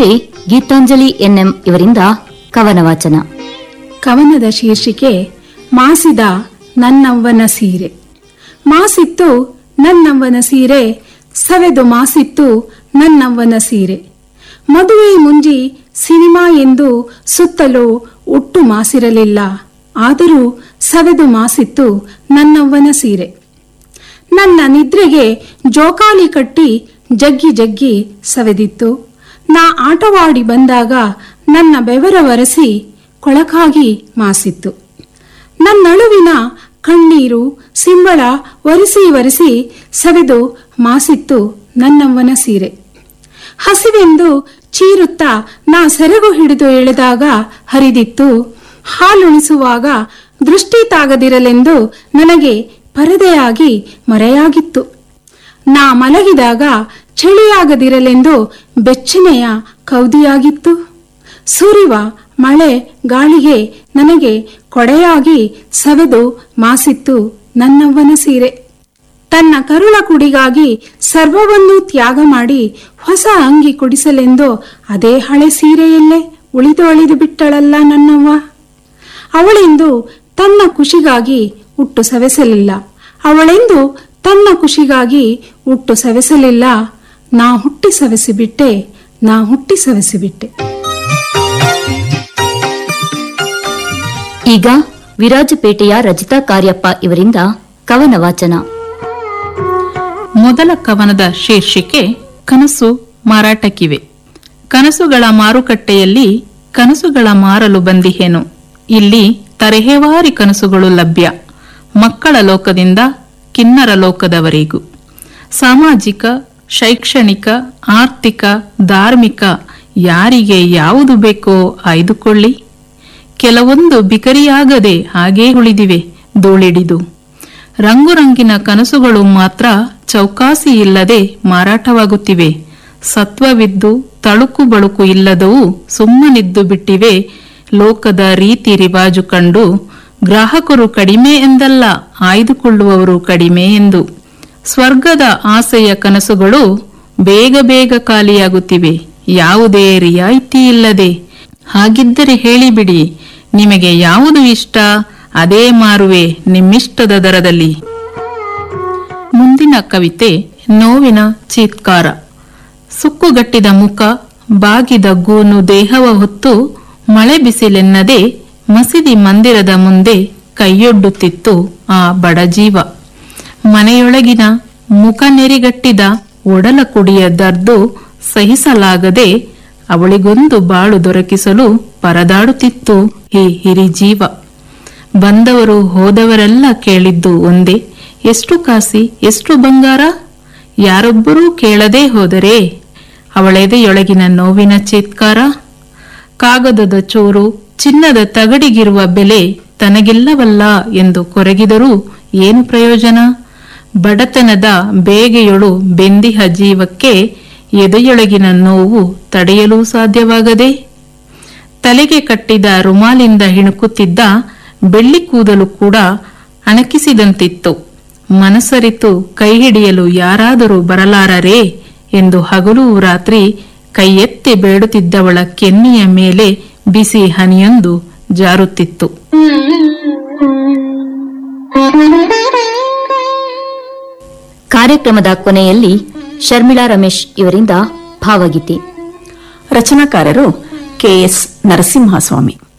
Geetanjali N M ಇವರಿಂದ ಕವನ ವಾಚನ ಕವನದ ಶೀರ್ಷಿಕೆ ಮಾಸಿದ ನನ್ನವ್ವನ ಸೀರೆ ಮಾಸಿತ್ತು ನನ್ನವ್ವನ ಸೀರೆ ಸವೆದು ಮಾಸಿತ್ತು ನನ್ನವ್ವನ ಸೀರೆ ಮದುವೆ ಮುಂಜಿ ಸಿನಿಮಾ ಎಂದು ಸುತ್ತಲೂ ಒಟ್ಟು ಮಾಸಿರಲಿಲ್ಲ ಆದರೂ ಸವೆದು ಮಾಸಿತ್ತು ನನ್ನವ್ವನ ಸೀರೆ ನನ್ನ ನಿದ್ರೆಗೆ ಜೋಕಾಲಿ ಕಟ್ಟಿ ಜಗ್ಗಿ ಜಗ್ಗಿ ಸವೆದಿತ್ತು ನಾ ಆಟವಾಡಿ ಬಂದಾಗ ನನ್ನ ಬೆವರ ಒರೆಸಿ ಕೊಳಕಾಗಿ ಮಾಸಿತ್ತು ನನ್ನಳುವಿನ ಕಣ್ಣೀರು ಸಿಂಬಳ ಒರೆಸಿ ಒರೆಸಿ ಸವೆದು ಮಾಸಿತ್ತು ನನ್ನವ್ವನ ಸೀರೆ ಹಸಿವೆಂದು ಚೀರುತ್ತಾ ನಾ ಸೆರಗು ಹಿಡಿದು ಎಳೆದಾಗ ಹರಿದಿತ್ತು ಹಾಲುಣಿಸುವಾಗ ದೃಷ್ಟಿ ತಾಗದಿರಲೆಂದು ನನಗೆ ಪರದೆಯಾಗಿ ಮರೆಯಾಗಿತ್ತು ನಾ ಮಲಗಿದಾಗ ಚಳಿಯಾಗದಿರಲೆಂದು ಬೆಚ್ಚನೆಯ ಕೌದಿಯಾಗಿತ್ತು ಸುರಿವ ಮಳೆ ಗಾಳಿಗೆ ನನಗೆ ಕೊಡೆಯಾಗಿ ಸವೆದು ಮಾಸಿತ್ತು ನನ್ನವ್ವನ ಸೀರೆ ತನ್ನ ಕರುಳ ಕುಡಿಗಾಗಿ ಸರ್ವವನ್ನೂ ತ್ಯಾಗ ಮಾಡಿ ಹೊಸ ಅಂಗಿ ಕೊಡಿಸಲೆಂದು ಅದೇ ಹಳೆ ಸೀರೆಯಲ್ಲೇ ಉಳಿದು ಅಳಿದು ಬಿಟ್ಟಳಲ್ಲ ನನ್ನವ್ವ ಅವಳೆಂದು ತನ್ನ ಖುಷಿಗಾಗಿ ಹುಟ್ಟು ಸವೆಸಲಿಲ್ಲ ಅವಳೆಂದು ತನ್ನ ಖುಷಿಗಾಗಿ ಹುಟ್ಟು ಸವೆಸಲಿಲ್ಲ ನಾ ಹುಟ್ಟಿ ಸವೆಸಿಬಿಟ್ಟೆ ನಾ ಹುಟ್ಟಿ ಸವೆಸಿಬಿಟ್ಟೆ ಈಗ ವಿರಾಜಪೇಟೆಯ ರಜಿತಾ ಕಾರ್ಯಪ್ಪ ಇವರಿಂದ ಕವನ ವಾಚನ ಮೊದಲ ಕವನದ ಶೀರ್ಷಿಕೆ ಕನಸು ಮಾರಾಟಕ್ಕಿವೆ ಕನಸುಗಳ ಮಾರುಕಟ್ಟೆಯಲ್ಲಿ ಕನಸುಗಳ ಮಾರಲು ಬಂದಿಹೇನು ಇಲ್ಲಿ ತರಹೇವಾರಿ ಕನಸುಗಳು ಲಭ್ಯ ಮಕ್ಕಳ ಲೋಕದಿಂದ ಕಿನ್ನರ ಲೋಕದವರೆಗೂ ಸಾಮಾಜಿಕ ಶೈಕ್ಷಣಿಕ ಆರ್ಥಿಕ ಧಾರ್ಮಿಕ ಯಾರಿಗೆ ಯಾವುದು ಬೇಕೋ ಆಯ್ದುಕೊಳ್ಳಿ ಕೆಲವೊಂದು ಬಿಕರಿಯಾಗದೆ ಹಾಗೇ ಉಳಿದಿವೆ ಧೂಳಿಡಿದು ರಂಗುರಂಗಿನ ಕನಸುಗಳು ಮಾತ್ರ ಚೌಕಾಸಿ ಇಲ್ಲದೆ ಮಾರಾಟವಾಗುತ್ತಿವೆ ಸತ್ವವಿದ್ದು ತಳುಕು ಬಳುಕು ಇಲ್ಲದವು ಸುಮ್ಮನಿದ್ದು ಬಿಟ್ಟಿವೆ ಲೋಕದ ರೀತಿ ರಿವಾಜು ಕಂಡು ಗ್ರಾಹಕರು ಕಡಿಮೆ ಎಂದಲ್ಲ ಆಯ್ದುಕೊಳ್ಳುವವರು ಕಡಿಮೆ ಎಂದು ಸ್ವರ್ಗದ ಆಸೆಯ ಕನಸುಗಳು ಬೇಗ ಬೇಗ ಖಾಲಿಯಾಗುತ್ತಿವೆ ಯಾವುದೇ ರಿಯಾಯಿತಿ ಇಲ್ಲದೆ ಹಾಗಿದ್ದರೆ ಹೇಳಿಬಿಡಿ ನಿಮಗೆ ಯಾವುದು ಇಷ್ಟ ಅದೇ ಮಾರುವೆ ನಿಮ್ಮಿಷ್ಟದ ದರದಲ್ಲಿ ಮುಂದಿನ ಕವಿತೆ ನೋವಿನ ಚೀತ್ಕಾರ ಸುಕ್ಕುಗಟ್ಟಿದ ಮುಖ ಬಾಗಿದ ಗೂನು ದೇಹವ ಹೊತ್ತು ಮಳೆ ಬಿಸಿಲೆನ್ನದೆ ಮಸೀದಿ ಮಂದಿರದ ಮುಂದೆ ಕೈಯೊಡ್ಡುತ್ತಿತ್ತು ಆ ಬಡಜೀವ ಮನೆಯೊಳಗಿನ ಮುಖ ನೆರಿಗಟ್ಟಿದ ಒಡಲ ಕುಡಿಯ ದರ್ದು ಸಹಿಸಲಾಗದೆ ಅವಳಿಗೊಂದು ಬಾಳು ದೊರಕಿಸಲು ಪರದಾಡುತ್ತಿತ್ತು ಈ ಹಿರಿ ಜೀವ ಬಂದವರು ಹೋದವರೆಲ್ಲ ಕೇಳಿದ್ದು ಒಂದೇ ಎಷ್ಟು ಕಾಸಿ ಎಷ್ಟು ಬಂಗಾರ ಯಾರೊಬ್ಬರೂ ಕೇಳದೇ ಹೋದರೆ ಅವಳೆದೆಯೊಳಗಿನ ನೋವಿನ ಚೀತ್ಕಾರ ಕಾಗದದ ಚೂರು ಚಿನ್ನದ ತಗಡಿಗಿರುವ ಬೆಲೆ ತನಗಿಲ್ಲವಲ್ಲ ಎಂದು ಕೊರಗಿದರೂ ಏನು ಪ್ರಯೋಜನ ಬಡತನದ ಬೇಗೆಯೊಳು ಬೆಂದಿಹ ಜೀವಕ್ಕೆ ಎದೆಯೊಳಗಿನ ನೋವು ತಡೆಯಲು ಸಾಧ್ಯವಾಗದೆ ತಲೆಗೆ ಕಟ್ಟಿದ ರುಮಾಲಿಂದ ಹಿಣುಕುತ್ತಿದ್ದ ಬೆಳ್ಳಿ ಕೂದಲು ಕೂಡ ಅಣಕಿಸಿದಂತಿತ್ತು ಮನಸರಿತು ಕೈ ಹಿಡಿಯಲು ಯಾರಾದರೂ ಬರಲಾರರೇ ಎಂದು ಹಗಲು ರಾತ್ರಿ ಕೈಯೆತ್ತಿ ಬೇಡುತ್ತಿದ್ದವಳ ಕೆನ್ನೆಯ ಮೇಲೆ ಬಿಸಿ ಹನಿಯೊಂದು ಜಾರುತ್ತಿತ್ತು ಕಾರ್ಯಕ್ರಮದ ಕೊನೆಯಲ್ಲಿ ಶರ್ಮಿಳಾ ರಮೇಶ್ ಇವರಿಂದ ಭಾವಗೀತೆ ರಚನಾಕಾರರು ಕೆಎಸ್ ನರಸಿಂಹಸ್ವಾಮಿ